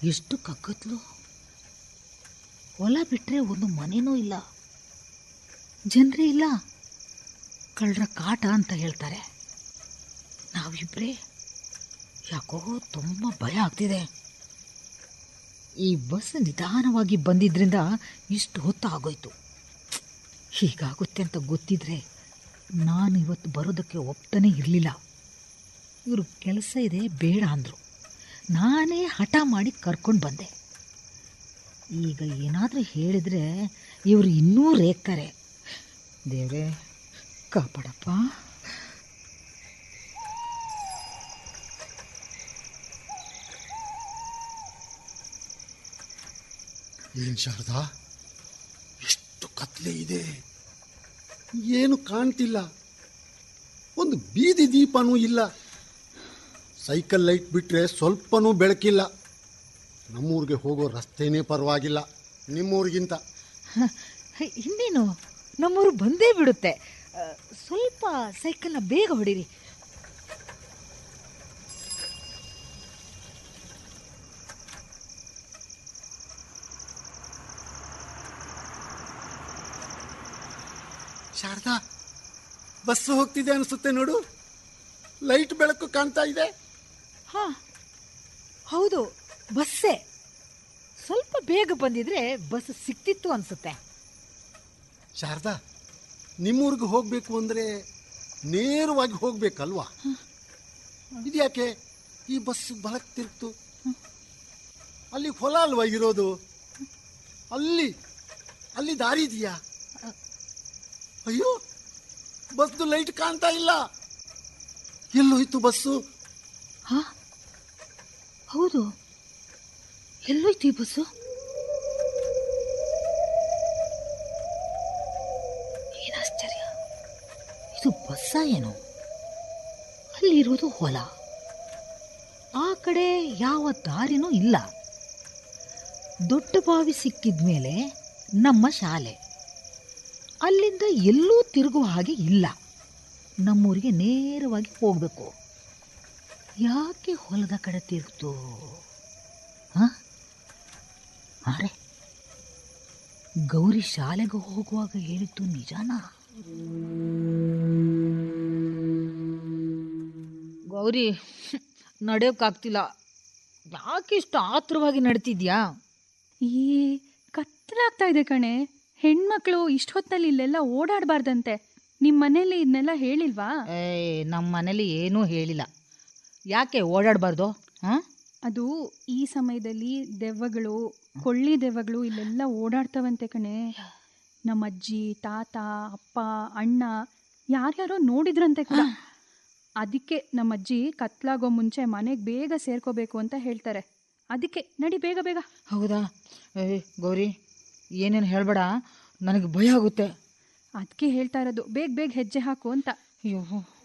ಎಷ್ಟು ಕಗ್ಗತ್ಲು ಹೊಲ ಬಿಟ್ಟರೆ ಒಂದು ಮನೆನೂ ಇಲ್ಲ ಜನರೇ ಇಲ್ಲ ಕಳ್ಳರ ಕಾಟ ಅಂತ ಹೇಳ್ತಾರೆ ನಾವಿಬ್ಬರೇ ಯಾಕೋ ತುಂಬ ಭಯ ಆಗ್ತಿದೆ ಈ ಬಸ್ ನಿಧಾನವಾಗಿ ಬಂದಿದ್ರಿಂದ ಇಷ್ಟು ಹೊತ್ತು ಆಗೋಯ್ತು ಹೀಗಾಗುತ್ತೆ ಅಂತ ಗೊತ್ತಿದ್ರೆ ನಾನು ಇವತ್ತು ಬರೋದಕ್ಕೆ ಒಪ್ತಾನೆ ಇರಲಿಲ್ಲ ಇವರು ಕೆಲಸ ಇದೆ ಬೇಡ ಅಂದರು ನಾನೇ ಹಠ ಮಾಡಿ ಕರ್ಕೊಂಡು ಬಂದೆ ಈಗ ಏನಾದರೂ ಹೇಳಿದರೆ ಇವರು ಇನ್ನೂ ರೇಗ್ತಾರೆ ದೇವ್ರೇ ಕಾಪಾಡಪ್ಪ ಏನ್ ಶಾರದಾ ಎಷ್ಟು ಕತ್ಲೆ ಇದೆ ಏನು ಕಾಣ್ತಿಲ್ಲ ಒಂದು ಬೀದಿ ದೀಪನೂ ಇಲ್ಲ ಸೈಕಲ್ ಲೈಟ್ ಬಿಟ್ರೆ ಸ್ವಲ್ಪನೂ ಬೆಳಕಿಲ್ಲ ನಮ್ಮೂರಿಗೆ ಹೋಗೋ ರಸ್ತೆನೇ ಪರವಾಗಿಲ್ಲ ನಿಮ್ಮೂರಿಗಿಂತ ಹ, ಇನ್ನೇನು ನಮ್ಮೂರು ಬಂದೇ ಬಿಡುತ್ತೆ ಆ, ಸ್ವಲ್ಪ ಸೈಕಲ್ನ ಬೇಗ ಹೊಡೀರಿ ಶಾರದಾ ಬಸ್ಸು ಹೋಗ್ತಿದೆ ಅನಿಸುತ್ತೆ ನೋಡು ಲೈಟ್ ಬೆಳಕು ಕಾಣ್ತಾ ಇದೆ ಹಾಂ ಹೌದು ಬಸ್ಸೇ ಸ್ವಲ್ಪ ಬೇಗ ಬಂದಿದ್ರೆ ಬಸ್ ಸಿಕ್ತಿತ್ತು ಅನಿಸುತ್ತೆ ಶಾರದಾ ನಿಮ್ಮೂರಿಗೆ ಹೋಗಬೇಕು ಅಂದರೆ ನೇರವಾಗಿ ಹೋಗ್ಬೇಕಲ್ವಾ ಇದ್ಯಾಕೆ ಈ ಬಸ್ ಬಲಕ್ ತಿರುಗ್ತು ಅಲ್ಲಿ ಹೊಲ ಅಲ್ವಾ ಇರೋದು ಅಲ್ಲಿ ಅಲ್ಲಿ ದಾರಿ ಇದೆಯಾ ಅಯ್ಯೋ ಬಸ್ದು ಲೈಟ್ ಕಾಣ್ತಾ ಇಲ್ಲ ಎಲ್ಲೋಯ್ತು ಬಸ್ಸು ಹಾಂ ಹೌದು ಎಲ್ಲೋಯ್ತು ಈ ಬಸ್ಸು ಏನು ಆಶ್ಚರ್ಯ ಇದು ಬಸ್ಸ ಏನು ಅಲ್ಲಿರೋದು ಹೊಲ ಆ ಕಡೆ ಯಾವ ದಾರಿನೂ ಇಲ್ಲ ದೊಡ್ಡ ಬಾವಿ ಸಿಕ್ಕಿದ ಮೇಲೆ ನಮ್ಮ ಶಾಲೆ ಅಲ್ಲಿಂದ ಎಲ್ಲೂ ತಿರುಗುವ ಹಾಗೆ ಇಲ್ಲ ನಮ್ಮೂರಿಗೆ ನೇರವಾಗಿ ಹೋಗಬೇಕು ಯಾಕೆ ಹೊಲದ ಕಡೆ ತಿರುಗ್ತು ಹಾಂ ಅರೆ ಗೌರಿ ಶಾಲೆಗೆ ಹೋಗುವಾಗ ಹೇಳಿದ್ದು ನಿಜಾನಾ ಗೌರಿ ನಡೆಯೋಕ್ಕಾಗ್ತಿಲ್ಲ ಯಾಕೆ ಇಷ್ಟು ಆತುರವಾಗಿ ನಡ್ತಿದ್ಯಾ ಈ ಕತ್ತಲಾಗ್ತಾ ಇದೆ ಕಣೆ ಹೆಣ್ಮಕ್ಳು ಇಷ್ಟೊತ್ತಲ್ಲಿ ಇಲ್ಲೆಲ್ಲ ಓಡಾಡಬಾರ್ದಂತೆ ನಿಮ್ಮ ಮನೇಲಿ ಇದನ್ನೆಲ್ಲ ಹೇಳಿಲ್ವಾ ಏ ನಮ್ಮ ಮನೇಲಿ ಏನೂ ಹೇಳಿಲ್ಲ ಯಾಕೆ ಓಡಾಡಬಾರ್ದು ಹಾಂ ಅದು ಈ ಸಮಯದಲ್ಲಿ ದೆವ್ವಗಳು ಕೊಳ್ಳಿ ದೆವ್ವಗಳು ಇಲ್ಲೆಲ್ಲ ಓಡಾಡ್ತವಂತೆ ಕಣೆ ನಮ್ಮ ಅಜ್ಜಿ ತಾತ ಅಪ್ಪ ಅಣ್ಣ ಯಾರ್ಯಾರೋ ನೋಡಿದ್ರಂತೆ ಕೂಡ ಅದಕ್ಕೆ ನಮ್ಮ ಅಜ್ಜಿ ಕತ್ಲಾಗೋ ಮುಂಚೆ ಮನೆಗೆ ಬೇಗ ಸೇರ್ಕೋಬೇಕು ಅಂತ ಹೇಳ್ತಾರೆ ಅದಕ್ಕೆ ನಡಿ ಬೇಗ ಬೇಗ ಹೌದಾ ಏ ಗೌರಿ ಏನೇನು ಹೇಳಬೇಡ ನನಗೆ ಭಯ ಆಗುತ್ತೆ ಅದಕ್ಕೆ ಹೇಳ್ತಾ ಇರೋದು ಬೇಗ ಬೇಗ ಹೆಜ್ಜೆ ಹಾಕು ಅಂತ ಅಯ್ಯೋ